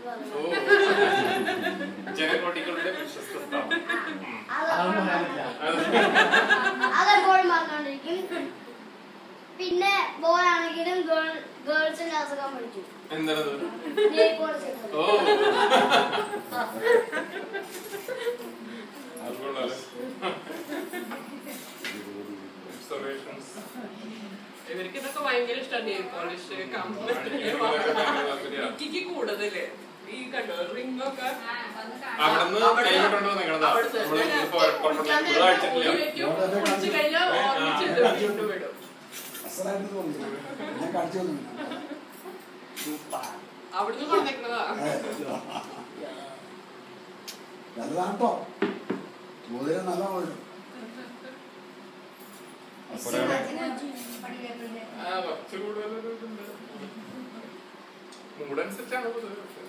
ഓ ജനകോട്ടികളുടെ വിശ്വസ്ത സ്ഥാപനം ഉം. അതൊന്നും പറയാനില്ല അത് അതെപ്പോഴും പറഞ്ഞോണ്ടിരിക്കും പിന്നെ ബോയാണെങ്കിലും ഗേൾസിന്റെ അസുഖം പഠിക്കും എന്താണത് നെയ്പോളിസ് ഓ അത് കൊള്ളാലോ ഒബ്സർവേഷൻസ് ഇവർക്ക് ഇതൊക്കെ ഭയങ്കര ഇഷ്ടമാണ് നെയിൽ പോളിഷ് എനിക്ക് കൂടുതല് ഈ കണ്ടോ റിംഗ് ഒക്കെ അവിടുന്ന് കൈവിട്ടുണ്ടോ നിങ്ങളതാ അവിടുന്ന് നമ്മള് പുറപ്പെട്ടു അടിച്ചിട്ടില്ല കുടിച്ചു കഴിഞ്ഞാൽ ഓർമ്മിച്ച് ഇട്ട് വിടും അസലായിട്ട് തോന്നി ഞാൻ കളിച്ചൊന്നുമില്ല അവിടുന്ന് കൊണ്ടേക്കുന്നതാ നല്ലതാട്ടോ മോതിരം നല്ല മോതിരം ആ കുറച്ച് കൂടുതൽ മൂടനുസരിച്ചാണ് പൊതുവെ